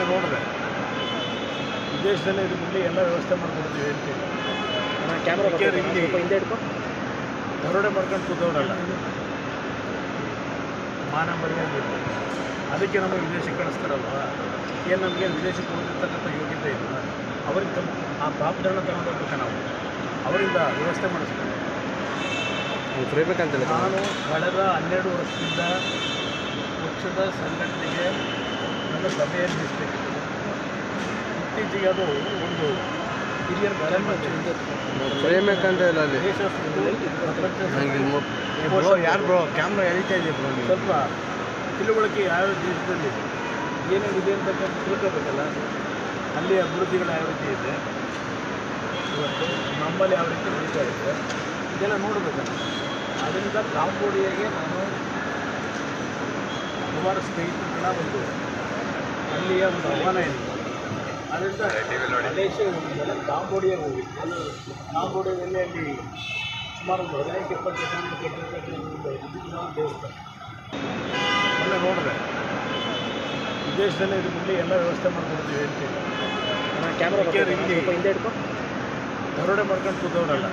ಮೊನ್ನೆ ನೋಡಿದೆ ವಿದೇಶದಲ್ಲೇ ಇದು ಮುಂದೆ ಎಲ್ಲ ವ್ಯವಸ್ಥೆ ಮಾಡ್ಕೊಡ್ತೀವಿ ಹೇಳ್ತೀವಿ ಕ್ಯಾಮ್ರಾ ಯಾಕೆ ಇಲ್ಲಿ ಸ್ವಲ್ಪ ಹಿಂದೆ ಹಿಡ್ಕೊ ದರೋಡೆ ಮಾಡ್ಕೊಂಡು ಕೂತವ್ರಲ್ಲ ಮಾನ ಮರ್ಯಾದೆ ಇಲ್ಲ. ಅದಕ್ಕೆ ನಮಗೆ ವಿದೇಶಕ್ಕೆ ಕಳಿಸ್ತಾರಲ್ವ ಏನು ನಮಗೆ ವಿದೇಶಕ್ಕೆ ಹೋಗಿರ್ತಕ್ಕಂಥ ಯೋಗ್ಯತೆ ಇಲ್ಲ ಅವ್ರಿಗೆ ತಮ್ಮ ಆ ಪಾಪಗಳನ್ನ ತಗೊಂಡೋಗ್ಬೇಕು ನಾವು ಅವರಿಂದ ವ್ಯವಸ್ಥೆ ಮಾಡಿಸ್ಬೇಕು ಫ್ರೀಬೇಕಂತಿಲ್ಲ ನಾನು ಕಳೆದ ಹನ್ನೆರಡು ವರ್ಷದಿಂದ ಪಕ್ಷದ ಸಂಘಟನೆಗೆ ನನ್ನ ಸಭೆಯಲ್ಲಿ ನಿಲ್ಲಿಸಬೇಕಿತ್ತು ಇತ್ತೀಚೆಗೆ ಅದು ಒಂದು ಹಿರಿಯರ ಫ್ರೇಬೇಕಂತ ಇಲ್ಲ ಅಲ್ಲಿ ದೇಶ ಸುತ್ತು ಪ್ರಪಂಚ ನಂಗೆ ಇಲ್ಲಿ ಮು- ಬ್ರೋ, ಯಾರು ಬ್ರೋ ಕ್ಯಾಮ್ರಾ ಎಳಿತಾ ಇದೆ ಬ್ರೋ ಸ್ವಲ್ಪ ತಿಳುವಳಿಕೆ ಯಾವ ದೇಶದಲ್ಲಿ ಏನೇನಿದೆ ಅಂತಕ್ಕಂಥ ತಿಳ್ಕೋಬೇಕಲ್ಲ ಅಲ್ಲಿ ಅಭಿವೃದ್ಧಿಗಳು ಯಾವ ರೀತಿ ಇದೆ ಇವತ್ತು ನಮ್ಮಲ್ಲಿ ಯಾವ ರೀತಿ ನಡೀತಾ ಇದೆ ಇದೆಲ್ಲ ನೋಡಬೇಕಲ್ಲ ಅದರಿಂದ ಕಾಂಬೋಡಿಯಾಗೆ ನಾನು ಹಲವಾರು ಸ್ನೇಹಿತರ ಒಂದು ಅಲ್ಲಿಯ ಒಂದು ಆಹ್ವಾನ ಏನಿದೆ ಅದರಿಂದ ಮಲೇಷ್ಯಾ ಹೋಗಿದ್ದಲ್ಲ ಕಾಂಬೋಡಿಯಾಗೆ ಹೋಗಿದ್ದು ಕಾಂಬೋಡಿಯಾದಲ್ಲಿ ಅಲ್ಲಿ ಸುಮಾರು ಒಂದು ಹದಿನೈದು ಇಪ್ಪತ್ತು ಜನ ಕಟ್ಟಿರ್ತಕ್ಕಂಥ ಒಂದು ದೇವಸ್ಥಾನ ಮೊನ್ನೆ ನೋಡಿದೆ ವಿದೇಶದಲ್ಲೇ ಇದು ಮುಂದೆ ಎಲ್ಲ ವ್ಯವಸ್ಥೆ ಮಾಡ್ಕೊಡ್ತೀವಿ ಹೇಳ್ತೀವಿ ಕ್ಯಾಮ್ರಾ ಯಾಕೆ ಇಲ್ಲಿ ಸ್ವಲ್ಪ ಹಿಂದೆ ಹಿಡ್ಕೊ ದರೋಡೆ ಮಾಡ್ಕೊಂಡು ಕೂತವ್ರಲ್ಲ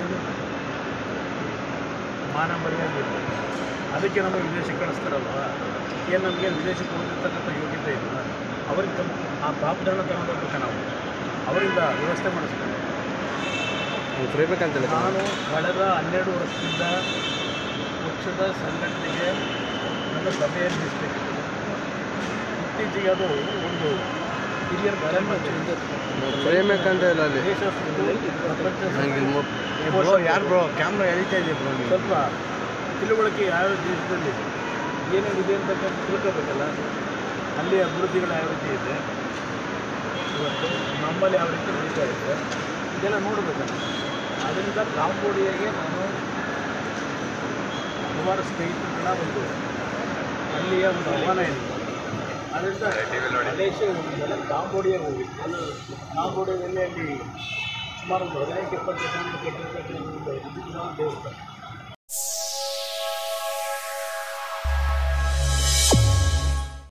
ಮಾನ ಮರ್ಯಾದೆ ಇಲ್ಲ. ಅದಕ್ಕೆ ನಮಗೆ ವಿದೇಶಕ್ಕೆ ಕಳಿಸ್ತಾರಲ್ವ ಏನು ನಮಗೆ ವಿದೇಶಕ್ಕೆ ಹೋಗಿರ್ತಕ್ಕಂಥ ಯೋಗ್ಯತೆ ಇಲ್ಲ ಅವ್ರಿಗೆ ತಮ್ಮ ಆ ಪಾಪಗಳನ್ನ ತಗೊಂಡೋಗ್ಬೇಕು ನಾವು ಅವರಿಂದ ವ್ಯವಸ್ಥೆ ಮಾಡಿಸ್ಬೇಕು ಫ್ರೀಬೇಕಂತಿಲ್ಲ ನಾನು ಕಳೆದ ಹನ್ನೆರಡು ವರ್ಷದಿಂದ ಪಕ್ಷದ ಸಂಘಟನೆಗೆ ನನ್ನ ಸಭೆಯಲ್ಲಿ ನಿಲ್ಲಿಸಬೇಕಿತ್ತು ಇತ್ತೀಚೆಗೆ ಅದು ಒಂದು ಹಿರಿಯರ ಫ್ರೇಬೇಕಂತ ಇಲ್ಲ ಅಲ್ಲಿ ದೇಶ ಸುತ್ತು ಪ್ರಪಂಚ ನಂಗೆ ಇಲ್ಲಿ ಮು- ಬ್ರೋ, ಯಾರು ಬ್ರೋ ಕ್ಯಾಮ್ರಾ ಎಳಿತಾ ಇದೆ ಬ್ರೋ ಸ್ವಲ್ಪ ತಿಳುವಳಿಕೆ ಯಾವ ದೇಶದಲ್ಲಿ ಏನೇನಿದೆ ಅಂತಕ್ಕಂಥ ತಿಳ್ಕೋಬೇಕಲ್ಲ ಅಲ್ಲಿ ಅಭಿವೃದ್ಧಿಗಳು ಯಾವ ರೀತಿ ಇದೆ ಇವತ್ತು ನಮ್ಮಲ್ಲಿ ಯಾವ ರೀತಿ ನಡೀತಾ ಇದೆ ಇದೆಲ್ಲ ನೋಡಬೇಕಲ್ಲ ಅದರಿಂದ ಕಾಂಬೋಡಿಯಾಗೆ ನಾನು ಹಲವಾರು ಸ್ನೇಹಿತರ ಒಂದು ಅಲ್ಲಿಯ ಒಂದು ಆಹ್ವಾನ ಏನಿದೆ ಅದರಿಂದ ಮಲೇಷ್ಯಾ ಹೋಗಿದ್ದಲ್ಲ ಕಾಂಬೋಡಿಯಾಗೆ ಹೋಗಿದ್ದು ಕಾಂಬೋಡಿಯಾದಲ್ಲಿ ಅಲ್ಲಿ ಸುಮಾರು ಒಂದು ಹದಿನೈದು ಇಪ್ಪತ್ತು ಜನ ಕಟ್ಟಿರ್ತಕ್ಕಂಥ ಒಂದು ದೇವಸ್ಥಾನ